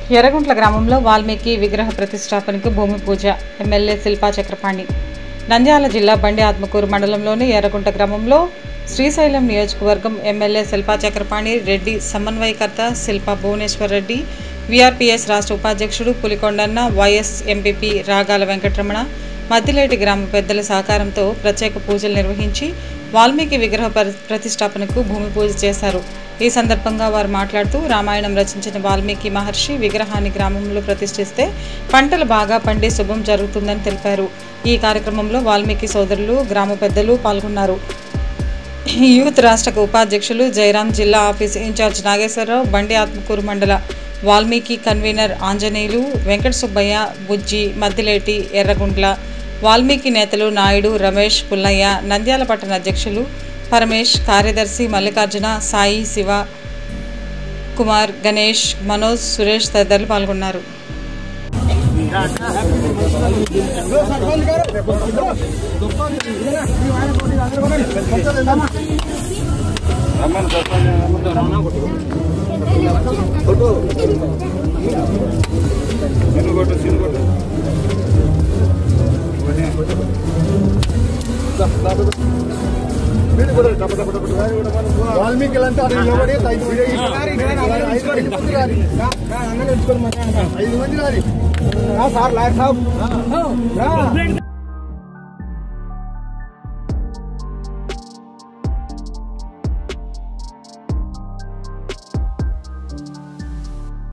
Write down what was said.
ఎర్రగుంట్ల గ్రామంలో వాల్మీకి విగ్రహ ప్రతిష్టాపనకు భూమి పూజ ఎమ్మెల్యే శిల్పా చక్రపాణి నంద్యాల జిల్లా బండి ఆత్మకూరు మండలంలోని ఎర్రగుంట గ్రామంలో శ్రీశైలం నియోజకవర్గం ఎమ్మెల్యే శిల్పా చక్రపాణి రెడ్డి సమన్వయకర్త శిల్పా భువనేశ్వర్ రెడ్డి వీఆర్పీఎస్ రాష్ట్ర ఉపాధ్యక్షుడు పులికొండన్న వైఎస్ ఎంపీపీ రాగాల వెంకటరమణ మద్దిలేటి గ్రామ పెద్దల సహకారంతో ప్రత్యేక పూజలు నిర్వహించి వాల్మీకి విగ్రహ ప్ర- ప్రతిష్టాపనకు భూమి పూజ చేశారు ఈ సందర్భంగా వారు మాట్లాడుతూ రామాయణం రచించిన వాల్మీకి మహర్షి విగ్రహాన్ని గ్రామంలో ప్రతిష్ఠిస్తే పంటలు బాగా పండి శుభం జరుగుతుందని తెలిపారు ఈ కార్యక్రమంలో వాల్మీకి సోదరులు గ్రామ పెద్దలు పాల్గొన్నారు యూత్ రాష్ట్ర ఉపాధ్యక్షులు జయరాం జిల్లా ఆఫీస్ ఇన్ఛార్జ్ నాగేశ్వరరావు బండి ఆత్మకూరు మండల వాల్మీకి కన్వీనర్ ఆంజనేయులు వెంకట సుబ్బయ్య బుజ్జి మద్దిలేటి ఎర్రగుంట్ల వాల్మీకి నేతలు నాయుడు రమేష్ పుల్లయ్య నంద్యాల పట్టణ అధ్యక్షులు పరమేష్ కార్యదర్శి మల్లికార్జున సాయి శివ కుమార్ గణేష్ మనోజ్ సురేష్ తదితరులు పాల్గొన్నారు వాల్మీకి అంటే అది నిలబడి ఐదు మంది ఐదు మంది ముందు రారి. ఐదు మంది రారి. రా సార్ లాయర్ సాబ్ రా.